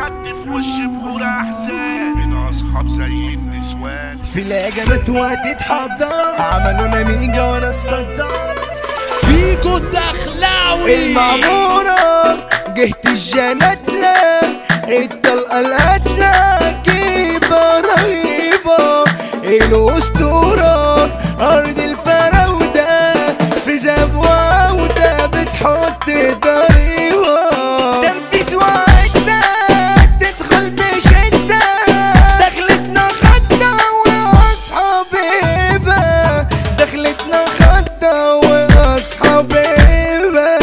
خدت في وشي بخور احزان من اصحاب زي النسوان في الهجمات وهتتحضر عملوا نميجة وانا الصدار فيكو الدخلاوي المعمورة جهة الجناتنا الطلقة القتلة جيبة رهيبة الأسطورة أرض الفراودة في زبوة وده بتحط ضريبة تنفيذ وعدة تدخل بشدة دخلتنا خدة وأصحاب هبة دخلتنا خدة وأصحاب هبة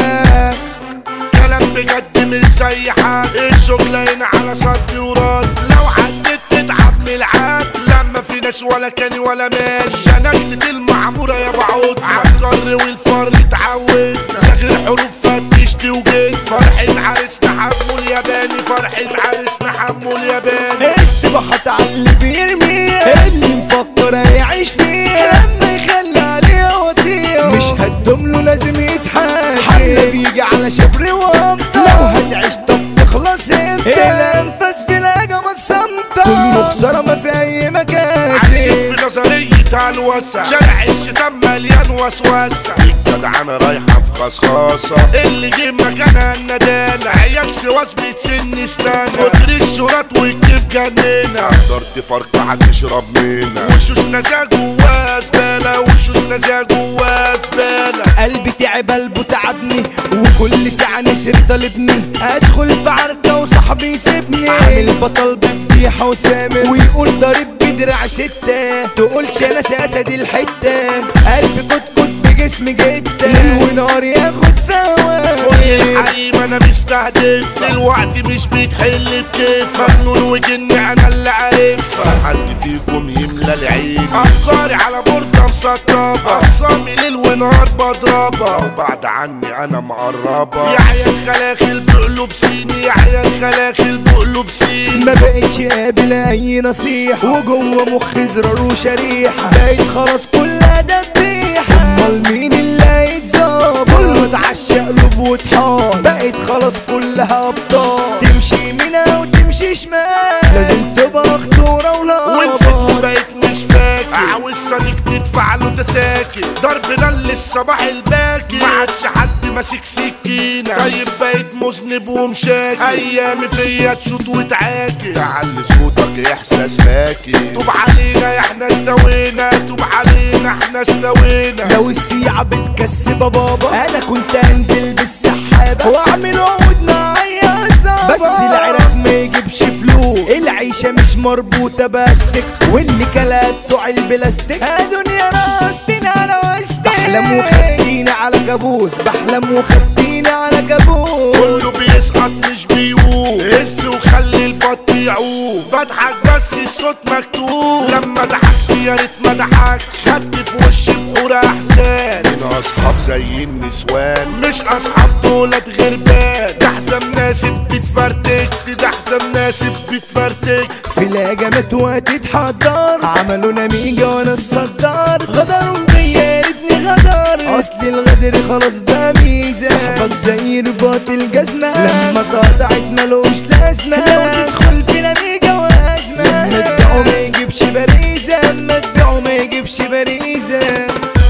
كلام بجد مش زي حد الشغل هنا على صد ورد لو عدت تتعب من العاد لما في ناس ولا كان ولا مال شنكت المعمورة يا بعود عالقر والفار اتعود لغير حروف فتشت وجيت فرحة عريسنا حمو الياباني فرحة عريسنا حمو الياباني استباحة على اللي بيرميها اللي مفكر هيعيش فيها لما يخلي عليها وطيها مش هتدوم له لازم يتحاسب حملة بيجي على شبر وامطة لو هتعيش طب تخلص انت الانفاس في الهجمة الصامتة كله خسارة ما في اي عايشين مكاسب في نظرية الوسع شارع الشتام مليان وسوسة الجدعنة رايحة في خصخاصة اللي جه مكانها الندالة عيال سواس بتسن استنى كتر الشرات والكيف جنينا قدرت فرقة هتشرب منا وشوش نزاع جواها زبالة وشوش نزاع جواها زبالة قلبي تعب قلبه تعبني وكل ساعة نسر طالبني ادخل في عركة وصاحبي يسيبني عامل بطل بفتيحة وسامر ويقول ضارب بدرع ستة تقولش انا ساسة دي الحتة قلبي كت كت بجسم جدا ليل ونهار ياخد كل فوائد الحريم انا مستهدف دلوقتي مش بيتحل بكيف مجنون وجني انا اللي عارفها حد فيكم يملى العين افكاري على بورده مسطبه اقسامي ليل ونهار بضربها وبعد عني انا مقربه يا عيال خلاخل بقلوب سيني يا عيال خلاخل بقلوب سيني ما بقتش قابل اي نصيحة وجوه مخي زرار وشريحة بقيت خلاص كلها دبيحة امال مين اللي هيتظبط كله اتعشى قلوب وطحان بقيت خلاص كلها ابطال تمشي يمين وتمشي شمال لازم تبقى خطورة ونسيت ولا وبقيت مش فاكر عاوز صديق تدفع له تساكن ضربنا للصباح الباكر ما عادش حد ماسك سكينة طيب بقيت مذنب ومشاكل ايامي فيا تشوط وتعاكل تعلي صوتك احساس فاكر توب علينا احنا استوينا توب علينا احنا استوينا لو السيعة بتكسب بابا انا كنت انزل بالسحابة واعمل عقود معايا صعبة بس العراق ما يجيبش فلوس العيشة مش مربوطة باستك واللي كلات بتوع البلاستيك يا دنيا راستين على وسطك بحلم وخديني على كابوس بحلم وخديني على كابوس كله بيسقط مش بيقوم هز وخلي البط يعوم بضحك بس الصوت مكتوب لما ضحكت يا ريت ما ضحكت خدت في وشي بخور احزان من اصحاب زي النسوان مش اصحاب دولت غربان ده حزام ناسب بتفرتك ده حزام ناسب بتفرتك في الهجمات وهتتحضر عملوا نميجة وانا الصدار غدروا بيا يا ريتني غدر اصل الغدر خلاص بقى ميزة صاحبك زي رباط الجزمة لما قطعت ملوش لازمة لو تدخل في نميجة وازمة لما تبيعه ما يجيبش باريزة اما تبيعه ما يجيبش باريزة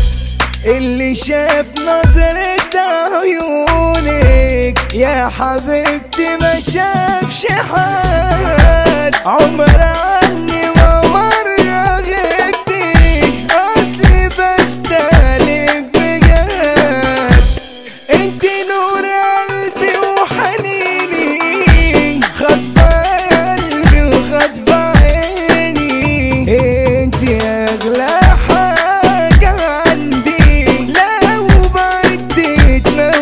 اللي شاف نظرة عيونك يا حبيبتي ما شافش حد عمر عني ما مرة غبتي اصلي بشتغلك بجد انت نور قلبي وحنيني خطفة قلبي وخطفة عيني انت اغلى حاجة عندي لو بعدتي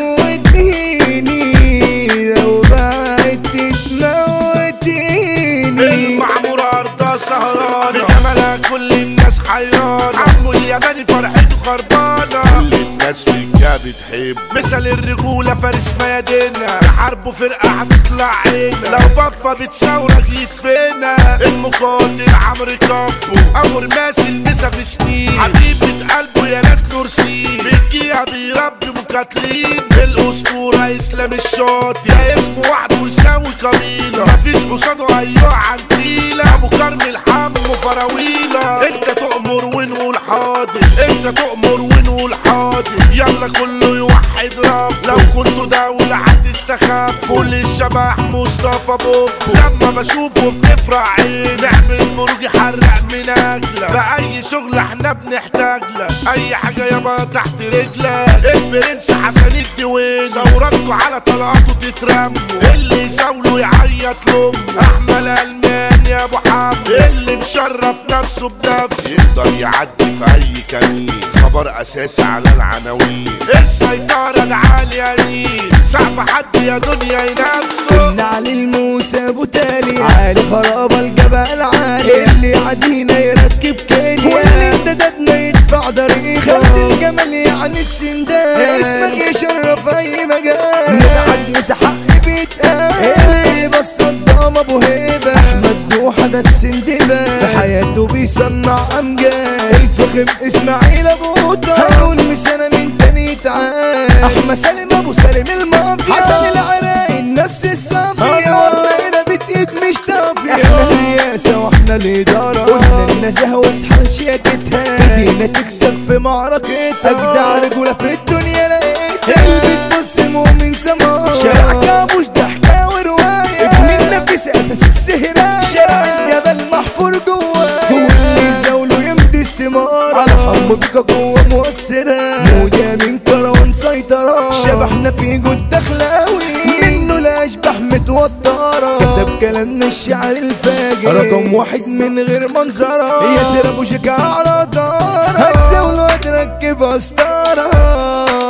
تموتيني لو بعدتي تموتيني المعمورة أرضها سهرانة في جمالها كل الناس حيرانة عمو الياباني فرحته خربانة كل الناس فيها بتحب مثل الرجولة فارس ميادينا حربه فرقة هتطلع عينا لو بفة بتصورك يدفنا المقاتل عمرو كابو أمر ماسل مسا في سنين حبيبة قلبه يا ناس نورسين في الجيهة بيربي مقاتلين الأسطورة إسلام الشاطي يا اسمه وحده يساوي قبيلة مفيش قصاده ايوه عنتيلة ابو كرم الحم فراويلة انت تؤمر ونقول حاضر انت تؤمر ونقول حاضر يلا كله يوحد رب لو كنتوا دولة هتستخف كل الشبح مصطفى بوبو لما بشوفه بتفرع عين نعمل مروج يحرق من اجلك في اي شغل احنا بنحتاج لك اي حاجة يابا تحت رجلك البرنس حسن الدوين ثوراتكوا على طلعاته تترموا اللي يزاوله يعيط لامه احمد المان يا ابو حمد اللي مشرف نفسه بنفسه يقدر يعدي في اي كمين خبر اساسي على العناوين السيطرة العالية ليه صعب حد يا دنيا ينافسه النعل الموسى ابو تالي عالي خرابة الجبل عالي اللي عدينا يركب كيلي واللي امتددنا يدفع ضريبة خالد الجمل يعني السندان اسمك يشرف اي مجال نتعد مسحق بيتقال اللي بس الضام ابو هيبة احمد دوحة ده السندبة في حياته بيصنع امجاد الفخم اسماعيل ابو طه هنقول مسنة من تاني تعال احمد سالم ابو سالم المافيا حسن العراين نفس الصافية انورنا هنا بتقيت مش طافية احنا الرئاسة واحنا الادارة قلنا النزاهة واصحى شياكتها ايدينا تكسب في معركتها اجدع رجولة في الدنيا لقيتها اللي بتبص مؤمن سماء شارع كابوش ده حكاية ورواية ابن النفس اساس السهرة شارع الجبل محفور جواه هو اللي زاوله يمضي استمارة على حمودك قوة مؤثرة موجة من كروان سيطرة شبحنا في جود دخلاوي منه الاشباح متوترة كتب كلامنا الشعر الفاجر رقم واحد من غير منظرة ياسر ابو شجاع على دارة هتزاوله هتركب اسطارة